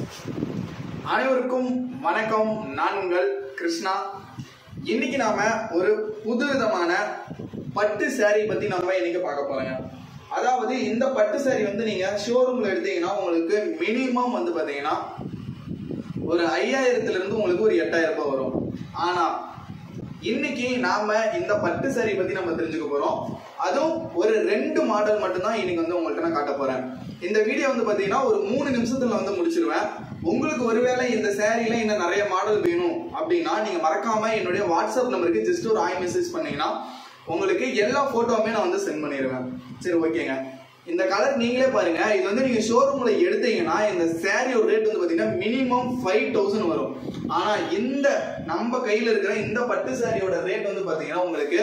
அனைவருக்கும் வணக்கம் நான் உங்கள் கிருஷ்ணா இன்னைக்கு நாம ஒரு புது விதமான பட்டு saree பத்தி நம்ம இன்னைக்கு பார்க்க போறோங்க அதாவது இந்த பட்டு saree வந்து நீங்க ஷோரூம்ல எடுத்தீங்கன்னா உங்களுக்கு மினிமம் வந்து பாத்தீங்கன்னா ஒரு ஐயாயிரத்துல இருந்து உங்களுக்கு ஒரு எட்டாயிரம் ரூபாய் வரும் ஆனா இன்னைக்கு நாம இந்த பட்டு saree பத்தி நம்ம தெரிஞ்சுக்க போறோம் அதுவும் ஒரு ரெண்டு மாடல் மட்டும்தான் இன்னைக்கு வந்து உங்கள்ட்ட நான் காட்ட போறேன் இந்த வீடியோ வந்து பாத்தீங்கன்னா ஒரு மூணு நிமிஷத்துல வந்து முடிச்சிருவேன் உங்களுக்கு ஒருவேளை இந்த சாரீல இன்னும் நிறைய மாடல் வேணும் அப்படின்னா நீங்க மறக்காம என்னுடைய வாட்ஸ்அப் நம்பருக்கு ஜஸ்ட் ஒரு ஆய் மெசேஜ் பண்ணீங்கன்னா உங்களுக்கு எல்லா போட்டோவுமே நான் வந்து சென்ட் பண்ணிடுவேன் சரி ஓகேங்க இந்த கலர் நீங்களே பாருங்க இது வந்து நீங்க ஷோரூம்ல எடுத்தீங்கன்னா இந்த சாரியோட ரேட் வந்து பாத்தீங்கன்னா மினிமம் ஃபைவ் தௌசண்ட் வரும் ஆனா இந்த நம்ம கையில இருக்கிற இந்த பட்டு சாரியோட ரேட் வந்து பாத்தீங்கன்னா உங்களுக்கு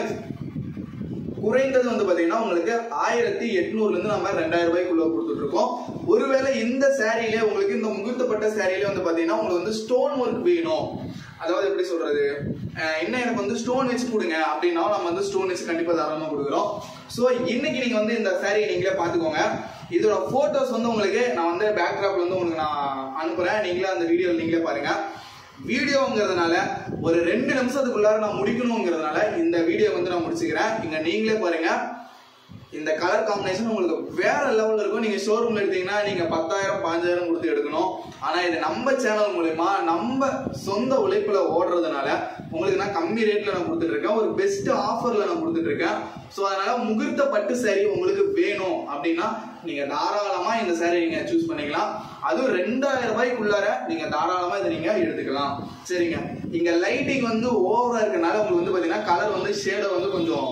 குறைந்தது வந்து பாத்தீங்கன்னா உங்களுக்கு ஆயிரத்தி எட்நூறுல இருந்து நம்ம ரெண்டாயிரம் ரூபாய்க்குள்ள கொடுத்துட்டு இருக்கோம் ஒருவேளை இந்த சாரியிலே உங்களுக்கு இந்த முகூர்த்தப்பட்ட சாரியிலே வந்து பாத்தீங்கன்னா உங்களுக்கு வந்து ஸ்டோன் ஒர்க் வேணும் அதாவது எப்படி சொல்றது அஹ் இன்னும் எனக்கு வந்து ஸ்டோன் வச்சு கொடுங்க அப்படின்னா நம்ம வந்து ஸ்டோன் வச்சு கண்டிப்பா தாராளமா கொடுக்குறோம் ஸோ இன்னைக்கு நீங்க வந்து இந்த சாரி நீங்களே பாத்துக்கோங்க இதோட போட்டோஸ் வந்து உங்களுக்கு நான் வந்து பேக்ராப்ல வந்து உங்களுக்கு நான் அனுப்புறேன் நீங்களே அந்த வீடியோ நீங்களே பாருங்க வீடியோங்கிறதுனால ஒரு ரெண்டு நிமிஷத்துக்குள்ளார நான் முடிக்கணுங்கிறதுனால இந்த வீடியோ வந்து நான் முடிச்சுக்கிறேன் இங்க நீங்களே பாருங்க இந்த கலர் காம்பினேஷன் உங்களுக்கு வேற லெவல்ல இருக்கும் நீங்க ஷோரூம்ல எடுத்தீங்கன்னா நீங்க பத்தாயிரம் பாஞ்சாயிரம் கொடுத்து எடுக்கணும் ஆனா இது நம்ம சேனல் மூலயமா நம்ம சொந்த உழைப்புல ஓடுறதுனால உங்களுக்கு நான் கம்மி ரேட்ல நான் கொடுத்துட்டு இருக்கேன் ஒரு பெஸ்ட் ஆஃபர்ல நான் கொடுத்துட்டு இருக்கேன் ஸோ அதனால முகூர்த்த பட்டு saree உங்களுக்கு வேணும் அப்படின்னா நீங்க தாராளமா இந்த saree நீங்க சூஸ் பண்ணிக்கலாம் அதுவும் ரெண்டாயிரம் ரூபாய்க்குள்ளார நீங்க தாராளமா இதை நீங்க எடுத்துக்கலாம் சரிங்க இங்க லைட்டிங் வந்து ஓவரா இருக்கனால உங்களுக்கு வந்து பாத்தீங்கன்னா கலர் வந்து ஷேடை வந்து கொஞ்சம்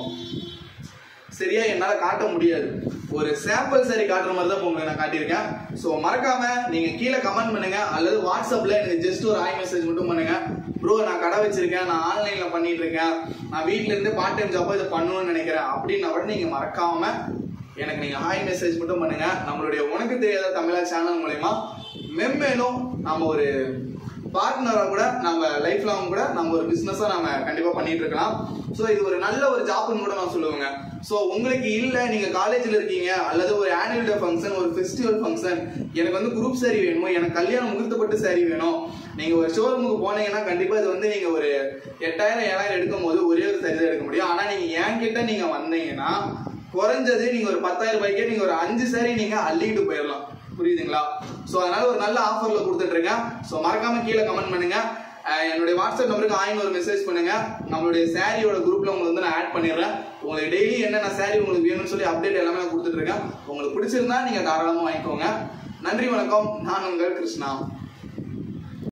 சரியா என்னால காட்ட முடியாது ஒரு சாம்பிள் சரி காட்டுற மாதிரி தான் இப்ப உங்களுக்கு நான் காட்டியிருக்கேன் ஸோ மறக்காம நீங்க கீழே கமெண்ட் பண்ணுங்க அல்லது வாட்ஸ்அப்ல எனக்கு ஜஸ்ட் ஒரு ஆய் மெசேஜ் மட்டும் பண்ணுங்க ப்ரோ நான் கடை வச்சிருக்கேன் நான் ஆன்லைன்ல பண்ணிட்டு இருக்கேன் நான் வீட்ல இருந்து பார்ட் டைம் ஜாப் இதை பண்ணணும்னு நினைக்கிறேன் அப்படின்னா கூட நீங்க மறக்காம எனக்கு நீங்க ஹாய் மெசேஜ் மட்டும் பண்ணுங்க நம்மளுடைய உனக்கு தெரியாத தமிழா சேனல் மூலயமா மென்மேலும் நம்ம ஒரு பார்ட்னராக கூட நம்ம லைஃப் லாங் கூட நம்ம ஒரு பிஸ்னஸாக நம்ம கண்டிப்பாக பண்ணிட்டு இருக்கலாம் ஸோ இது ஒரு நல்ல ஒரு ஜாப்னு கூட நான் சொல்லுவேங்க ஸோ உங்களுக்கு இல்லை நீங்கள் காலேஜில் இருக்கீங்க அல்லது ஒரு ஆனுவல் டே ஃபங்க்ஷன் ஒரு ஃபெஸ்டிவல் ஃபங்க்ஷன் எனக்கு வந்து குரூப் saree வேணுமோ எனக்கு கல்யாணம் முகூர்த்தப்பட்டு saree வேணும் நீங்கள் ஒரு ஷோரூமுக்கு போனீங்கன்னா கண்டிப்பாக இது வந்து நீங்கள் ஒரு எட்டாயிரம் ஏழாயிரம் எடுக்கும் போது ஒரே ஒரு saree தான் எடுக்க முடியும் ஆனால் நீங்கள் என்கிட்ட நீங்கள் வந்தீங்கன்னா குறைஞ்சது நீங்கள் ஒரு பத்தாயிரம் ரூபாய்க்கே நீங்கள் ஒரு அஞ்சு saree நீங்கள் அள்ளிக்கிட்டு போயிடலாம் புரியுதுங்களா ஸோ அதனால ஒரு நல்ல ஆஃபர்ல கொடுத்துட்டு இருக்கேன் ஸோ மறக்காம கீழே கமெண்ட் பண்ணுங்க அஹ் என்னுடைய வாட்ஸ்அப் நம்பருக்கு ஆயின் ஒரு மெசேஜ் பண்ணுங்க நம்மளுடைய சாரியோட குரூப்ல உங்களுக்கு வந்து நான் ஆட் பண்ணிடுறேன் உங்களுக்கு டெய்லி என்னென்ன சாரி உங்களுக்கு வேணும்னு சொல்லி அப்டேட் எல்லாமே நான் கொடுத்துட்டு இருக்கேன் உங்களுக்கு பிடிச்சிருந்தா நீங்க தாராளமா வாங்கிக்கோங்க நன்றி வணக்கம் நான் உங்கள் கிருஷ்ணா